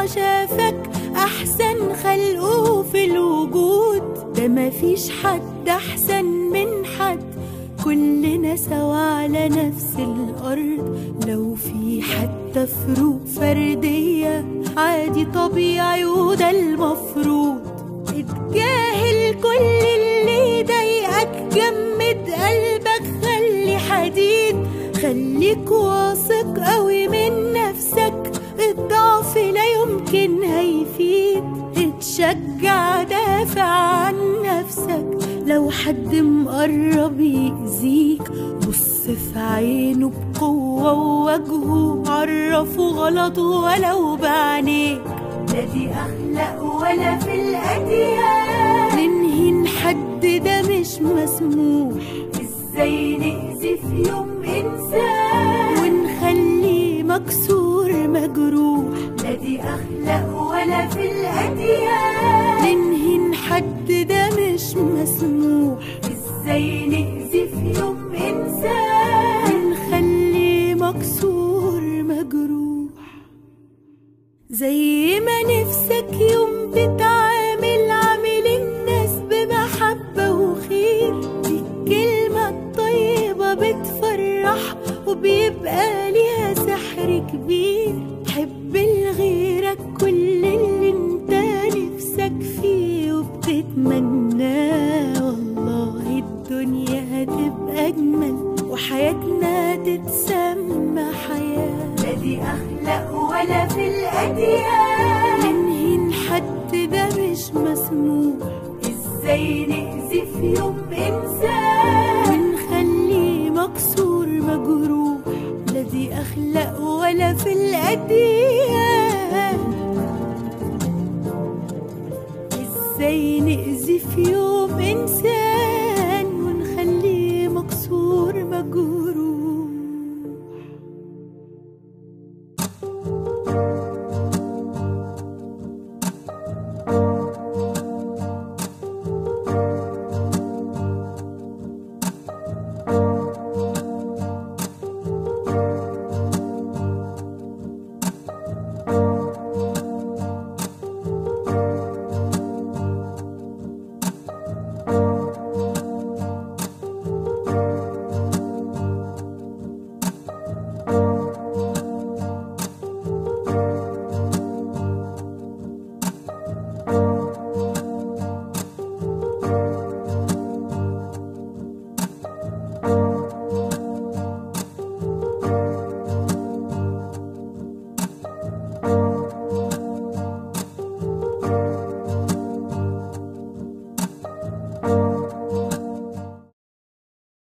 شافك أحسن خلقه في الوجود ده مفيش حد أحسن من حد كلنا سوا على نفس الأرض لو في حتى فروق فردية عادي طبيعي وده المفروض اتجاهل كل اللي يضايقك جمد قلبك خلي حديد خليك واثق قوي من نفسك الضعف لا يمكن هيفيد اتشجع دافع عن نفسك لو حد مقرب يأذيك بص في عينه بقوة ووجهه عرفه غلطه ولو بعينيك لا دي أخلاق ولا في الأديان ننهي حد ده مش مسموح ازاي نأذي في يوم إنسان ونخليه مكسور مجروح لا دي أخلاق ولا في الأديان ننهي حد ده مش مسموح ازاي نأذي في يوم إنسان ونخليه مكسور مجروح زي ما نفسك يوم تتعامل عامل الناس بمحبة وخير دي الكلمة الطيبة بتفرح وبيبقى ليها سحر كبير حب لغيرك كل اللي انت نفسك فيه وبتتمناه والله الدنيا هتبقى أجمل وحياتنا تتسمى حياة لا دي أخلاق ولا في الأديان ننهي حد ده مش مسموح ازاي نأذي في يوم إنسان ونخليه مكسور مجروح لا دي أخلاق ولا في الأديان ازاي نأذي في يوم إنسان